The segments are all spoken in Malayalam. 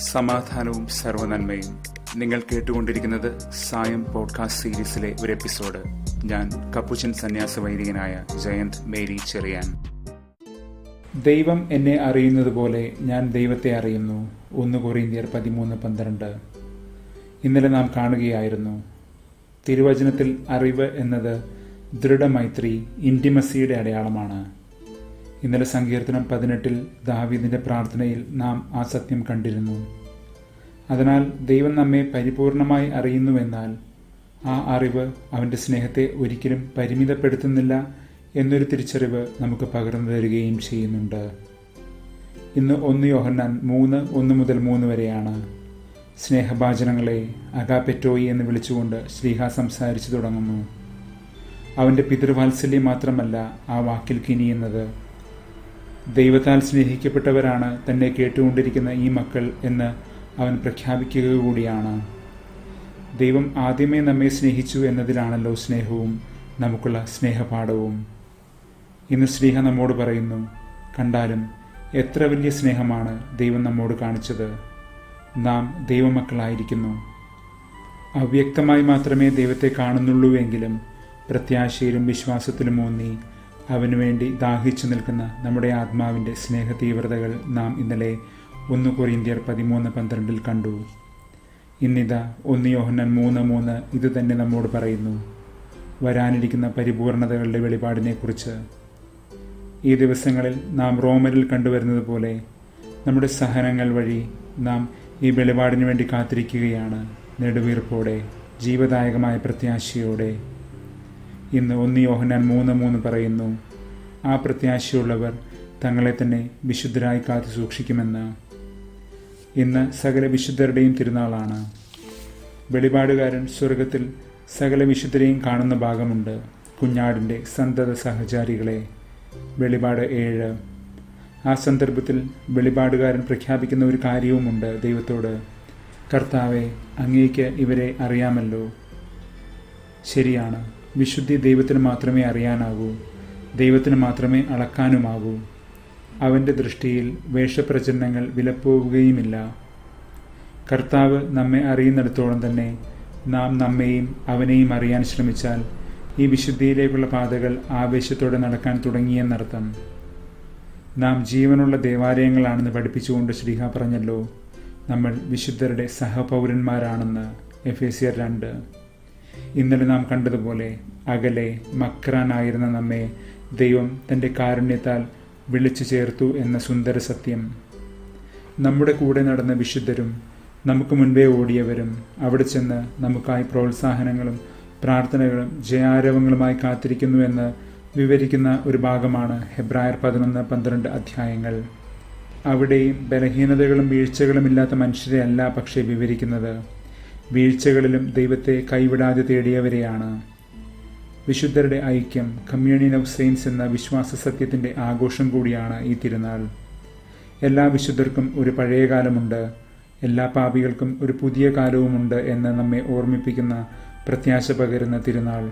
സമാധാനവും സർവനന്മയും നിങ്ങൾ കേട്ടുകൊണ്ടിരിക്കുന്നത് സായം പോഡ്കാസ്റ്റ് സീരീസിലെ ഒരു എപ്പിസോഡ് ഞാൻ കപ്പുച്ചൻ സന്യാസ വൈദികനായ ജയന്ത് മേരി ചെറിയാൻ ദൈവം എന്നെ അറിയുന്നത് പോലെ ഞാൻ ദൈവത്തെ അറിയുന്നു ഒന്ന് കൊറിന്തിയർ പതിമൂന്ന് പന്ത്രണ്ട് ഇന്നലെ നാം കാണുകയായിരുന്നു തിരുവചനത്തിൽ അറിവ് എന്നത് ദൃഢമൈത്രി ഇൻറ്റിമസിയുടെ അടയാളമാണ് ഇന്നലെ സങ്കീർത്തനം പതിനെട്ടിൽ ദാവീദിന്റെ പ്രാർത്ഥനയിൽ നാം ആ സത്യം കണ്ടിരുന്നു അതിനാൽ ദൈവം നമ്മെ പരിപൂർണമായി അറിയുന്നുവെന്നാൽ ആ അറിവ് അവന്റെ സ്നേഹത്തെ ഒരിക്കലും പരിമിതപ്പെടുത്തുന്നില്ല എന്നൊരു തിരിച്ചറിവ് നമുക്ക് പകർന്നു തരികയും ചെയ്യുന്നുണ്ട് ഇന്ന് ഒന്ന് യോഹന്നാൻ മൂന്ന് ഒന്ന് മുതൽ മൂന്ന് വരെയാണ് സ്നേഹഭാചനങ്ങളെ അഗാപെറ്റോയി എന്ന് വിളിച്ചുകൊണ്ട് ശ്രീഹ സംസാരിച്ചു തുടങ്ങുന്നു അവന്റെ പിതൃവാത്സല്യം മാത്രമല്ല ആ വാക്കിൽ കിനിയുന്നത് ദൈവത്താൽ സ്നേഹിക്കപ്പെട്ടവരാണ് തന്നെ കേട്ടുകൊണ്ടിരിക്കുന്ന ഈ മക്കൾ എന്ന് അവൻ പ്രഖ്യാപിക്കുക കൂടിയാണ് ദൈവം ആദ്യമേ നമ്മെ സ്നേഹിച്ചു എന്നതിലാണല്ലോ സ്നേഹവും നമുക്കുള്ള സ്നേഹപാഠവും ഇന്ന് സ്നേഹ നമ്മോട് പറയുന്നു കണ്ടാലും എത്ര വലിയ സ്നേഹമാണ് ദൈവം നമ്മോട് കാണിച്ചത് നാം ദൈവമക്കളായിരിക്കുന്നു അവ്യക്തമായി മാത്രമേ ദൈവത്തെ കാണുന്നുള്ളൂ എങ്കിലും പ്രത്യാശയിലും വിശ്വാസത്തിലും ഊന്നി അവനു വേണ്ടി ദാഹിച്ചു നിൽക്കുന്ന നമ്മുടെ ആത്മാവിൻ്റെ സ്നേഹ തീവ്രതകൾ നാം ഇന്നലെ ഒന്ന് കൊറിന്ത്യർ പതിമൂന്ന് പന്ത്രണ്ടിൽ കണ്ടു ഇന്നിതാ ഒന്ന് യോഹന്നൻ മൂന്ന് മൂന്ന് ഇത് തന്നെ നമ്മോട് പറയുന്നു വരാനിരിക്കുന്ന പരിപൂർണതകളുടെ വെളിപാടിനെക്കുറിച്ച് ഈ ദിവസങ്ങളിൽ നാം റോമരിൽ കണ്ടുവരുന്നത് പോലെ നമ്മുടെ സഹനങ്ങൾ വഴി നാം ഈ വെളിപാടിന് വേണ്ടി കാത്തിരിക്കുകയാണ് നെടുവീർപ്പോടെ ജീവദായകമായ പ്രത്യാശയോടെ ഇന്ന് ഒന്ന് യോഹനാൻ മൂന്ന് മൂന്ന് പറയുന്നു ആ പ്രത്യാശയുള്ളവർ തങ്ങളെ തന്നെ വിശുദ്ധരായി കാത്തു സൂക്ഷിക്കുമെന്ന് ഇന്ന് സകല വിശുദ്ധരുടെയും തിരുനാളാണ് വെളിപാടുകാരൻ സ്വർഗത്തിൽ സകല വിശുദ്ധരെയും കാണുന്ന ഭാഗമുണ്ട് കുഞ്ഞാടിൻ്റെ സന്തത സഹചാരികളെ വെളിപാട് ഏഴ് ആ സന്ദർഭത്തിൽ വെളിപാടുകാരൻ പ്രഖ്യാപിക്കുന്ന ഒരു കാര്യവുമുണ്ട് ദൈവത്തോട് കർത്താവെ അങ്ങേക്ക് ഇവരെ അറിയാമല്ലോ ശരിയാണ് വിശുദ്ധി ദൈവത്തിന് മാത്രമേ അറിയാനാകൂ ദൈവത്തിന് മാത്രമേ അളക്കാനുമാകൂ അവൻ്റെ ദൃഷ്ടിയിൽ വേഷപ്രചരണങ്ങൾ വിലപ്പോവുകയുമില്ല കർത്താവ് നമ്മെ അറിയുന്നിടത്തോളം തന്നെ നാം നമ്മെയും അവനെയും അറിയാൻ ശ്രമിച്ചാൽ ഈ വിശുദ്ധിയിലേക്കുള്ള പാതകൾ ആവേശത്തോടെ നടക്കാൻ തുടങ്ങിയെന്നർത്ഥം നാം ജീവനുള്ള ദേവാലയങ്ങളാണെന്ന് പഠിപ്പിച്ചുകൊണ്ട് ശ്രീഹ പറഞ്ഞല്ലോ നമ്മൾ വിശുദ്ധരുടെ സഹപൗരന്മാരാണെന്ന് എഫ് എ സിയർ രണ്ട് ഇന്നലെ നാം കണ്ടതുപോലെ അകലെ മക്രാനായിരുന്ന നമ്മെ ദൈവം തൻ്റെ കാരുണ്യത്താൽ വിളിച്ചു ചേർത്തു എന്ന സുന്ദര സത്യം നമ്മുടെ കൂടെ നടന്ന വിശുദ്ധരും നമുക്ക് മുൻപേ ഓടിയവരും അവിടെ ചെന്ന് നമുക്കായി പ്രോത്സാഹനങ്ങളും പ്രാർത്ഥനകളും ജയാരവങ്ങളുമായി കാത്തിരിക്കുന്നുവെന്ന് വിവരിക്കുന്ന ഒരു ഭാഗമാണ് ഹെബ്രായർ പതിനൊന്ന് പന്ത്രണ്ട് അധ്യായങ്ങൾ അവിടെയും ബലഹീനതകളും വീഴ്ചകളും ഇല്ലാത്ത മനുഷ്യരെ അല്ല പക്ഷേ വിവരിക്കുന്നത് വീഴ്ചകളിലും ദൈവത്തെ കൈവിടാതെ തേടിയവരെയാണ് വിശുദ്ധരുടെ ഐക്യം കമ്മ്യൂണിയൻ ഓഫ് സെയിൻസ് എന്ന വിശ്വാസ സത്യത്തിന്റെ ആഘോഷം കൂടിയാണ് ഈ തിരുനാൾ എല്ലാ വിശുദ്ധർക്കും ഒരു പഴയ കാലമുണ്ട് എല്ലാ പാപികൾക്കും ഒരു പുതിയ കാലവുമുണ്ട് എന്ന് നമ്മെ ഓർമ്മിപ്പിക്കുന്ന പ്രത്യാശ പകരുന്ന തിരുനാൾ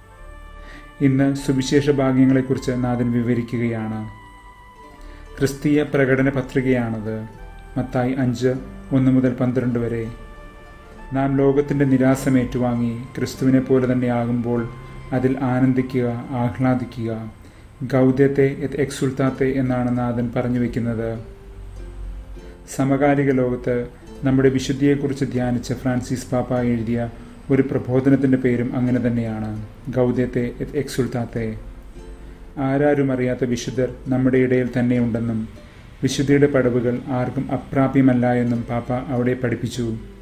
ഇന്ന് സുവിശേഷ ഭാഗ്യങ്ങളെക്കുറിച്ച് നാഥൻ വിവരിക്കുകയാണ് ക്രിസ്തീയ പ്രകടന പത്രികയാണത് മത്തായി അഞ്ച് ഒന്ന് മുതൽ പന്ത്രണ്ട് വരെ നാം ലോകത്തിന്റെ നിരാശം ഏറ്റുവാങ്ങി ക്രിസ്തുവിനെ പോലെ തന്നെ ആകുമ്പോൾ അതിൽ ആനന്ദിക്കുക ആഹ്ലാദിക്കുക ഗൗദ്യത്തെ എക്സുൽത്താത്തെ എന്നാണ് നാഥൻ പറഞ്ഞു വെക്കുന്നത് സമകാലിക ലോകത്ത് നമ്മുടെ വിശുദ്ധിയെക്കുറിച്ച് ധ്യാനിച്ച ഫ്രാൻസിസ് പാപ്പ എഴുതിയ ഒരു പ്രബോധനത്തിന്റെ പേരും അങ്ങനെ തന്നെയാണ് ഗൗദ്യത്തെ എക്സുൽത്താത്തെ ആരാരും അറിയാത്ത വിശുദ്ധർ നമ്മുടെ ഇടയിൽ തന്നെയുണ്ടെന്നും വിശുദ്ധിയുടെ പടവുകൾ ആർക്കും അപ്രാപ്യമല്ല എന്നും പാപ്പ അവിടെ പഠിപ്പിച്ചു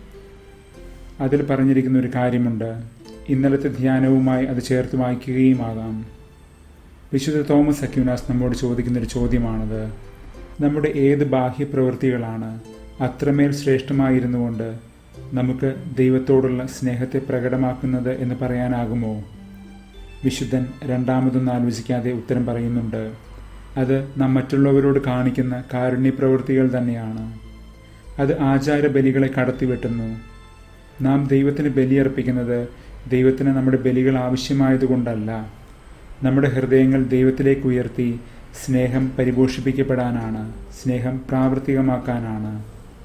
അതിൽ പറഞ്ഞിരിക്കുന്ന ഒരു കാര്യമുണ്ട് ഇന്നലത്തെ ധ്യാനവുമായി അത് ചേർത്ത് വായിക്കുകയുമാകാം വിശുദ്ധ തോമസ് അക്യൂനാസ് നമ്മോട് ചോദിക്കുന്ന ഒരു ചോദ്യമാണത് നമ്മുടെ ഏത് ബാഹ്യപ്രവൃത്തികളാണ് അത്രമേൽ ശ്രേഷ്ഠമായിരുന്നുകൊണ്ട് നമുക്ക് ദൈവത്തോടുള്ള സ്നേഹത്തെ പ്രകടമാക്കുന്നത് എന്ന് പറയാനാകുമോ വിശുദ്ധൻ രണ്ടാമതൊന്നും ആലോചിക്കാതെ ഉത്തരം പറയുന്നുണ്ട് അത് നാം മറ്റുള്ളവരോട് കാണിക്കുന്ന കാരുണ്യപ്രവൃത്തികൾ തന്നെയാണ് അത് ആചാര ബലികളെ കടത്തിവെട്ടുന്നു നാം ദൈവത്തിന് ബലിയർപ്പിക്കുന്നത് ദൈവത്തിന് നമ്മുടെ ബലികൾ ആവശ്യമായതുകൊണ്ടല്ല നമ്മുടെ ഹൃദയങ്ങൾ ദൈവത്തിലേക്ക് ഉയർത്തി സ്നേഹം പരിപോഷിപ്പിക്കപ്പെടാനാണ് സ്നേഹം പ്രാവർത്തികമാക്കാനാണ്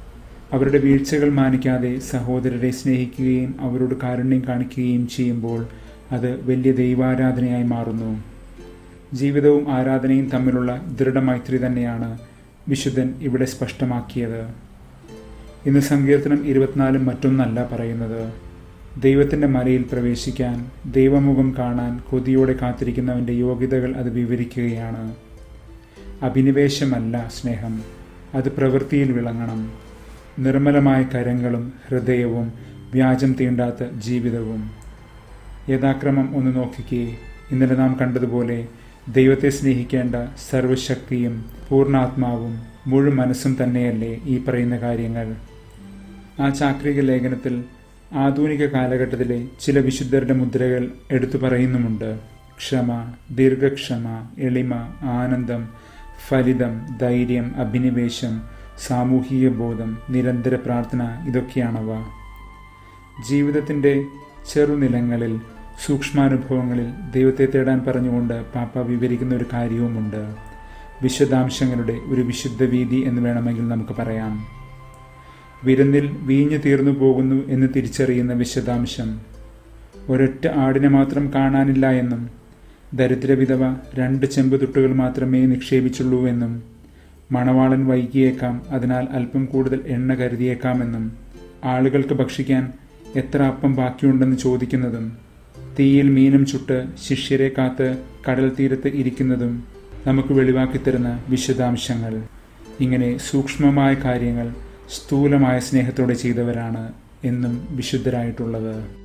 അവരുടെ വീഴ്ചകൾ മാനിക്കാതെ സഹോദരരെ സ്നേഹിക്കുകയും അവരോട് കാരുണ്യം കാണിക്കുകയും ചെയ്യുമ്പോൾ അത് വലിയ ദൈവാരാധനയായി മാറുന്നു ജീവിതവും ആരാധനയും തമ്മിലുള്ള ദൃഢമൈത്രി തന്നെയാണ് വിശുദ്ധൻ ഇവിടെ സ്പഷ്ടമാക്കിയത് ഇന്ന് സങ്കീർത്തനം ഇരുപത്തിനാലും മറ്റൊന്നല്ല പറയുന്നത് ദൈവത്തിൻ്റെ മലയിൽ പ്രവേശിക്കാൻ ദൈവമുഖം കാണാൻ കൊതിയോടെ കാത്തിരിക്കുന്നവൻ്റെ യോഗ്യതകൾ അത് വിവരിക്കുകയാണ് അഭിനിവേശമല്ല സ്നേഹം അത് പ്രവൃത്തിയിൽ വിളങ്ങണം നിർമ്മലമായ കരങ്ങളും ഹൃദയവും വ്യാജം തീണ്ടാത്ത ജീവിതവും യഥാക്രമം ഒന്ന് നോക്കിക്കേ ഇന്നലെ നാം കണ്ടതുപോലെ ദൈവത്തെ സ്നേഹിക്കേണ്ട സർവശക്തിയും പൂർണ്ണാത്മാവും മുഴു മനസ്സും തന്നെയല്ലേ ഈ പറയുന്ന കാര്യങ്ങൾ ആ ചാക്രിക ലേഖനത്തിൽ ആധുനിക കാലഘട്ടത്തിലെ ചില വിശുദ്ധരുടെ മുദ്രകൾ എടുത്തു പറയുന്നുമുണ്ട് ക്ഷമ ദീർഘക്ഷമ എളിമ ആനന്ദം ഫലിതം ധൈര്യം അഭിനിവേശം സാമൂഹിക ബോധം നിരന്തര പ്രാർത്ഥന ഇതൊക്കെയാണവ ജീവിതത്തിൻ്റെ ചെറുനിലങ്ങളിൽ സൂക്ഷ്മാനുഭവങ്ങളിൽ ദൈവത്തെ തേടാൻ പറഞ്ഞുകൊണ്ട് പാപ്പ വിവരിക്കുന്ന ഒരു കാര്യവുമുണ്ട് വിശദാംശങ്ങളുടെ ഒരു വിശുദ്ധ വീതി എന്ന് വേണമെങ്കിൽ നമുക്ക് പറയാം വിരുന്നിൽ വീഞ്ഞു തീർന്നു പോകുന്നു എന്ന് തിരിച്ചറിയുന്ന വിശദാംശം ഒരൊറ്റ ആടിനെ മാത്രം കാണാനില്ല എന്നും ദരിദ്ര വിധവ രണ്ട് ചെമ്പുതുട്ടുകൾ മാത്രമേ നിക്ഷേപിച്ചുള്ളൂ എന്നും മണവാളൻ വൈകിയേക്കാം അതിനാൽ അല്പം കൂടുതൽ എണ്ണ കരുതിയേക്കാമെന്നും ആളുകൾക്ക് ഭക്ഷിക്കാൻ എത്ര അപ്പം ബാക്കിയുണ്ടെന്ന് ചോദിക്കുന്നതും തീയിൽ മീനും ചുട്ട് ശിഷ്യരെ കാത്ത് കടൽ തീരത്ത് ഇരിക്കുന്നതും നമുക്ക് വെളിവാക്കിത്തരുന്ന വിശദാംശങ്ങൾ ഇങ്ങനെ സൂക്ഷ്മമായ കാര്യങ്ങൾ സ്ഥൂലമായ സ്നേഹത്തോടെ ചെയ്തവരാണ് എന്നും വിശുദ്ധരായിട്ടുള്ളത്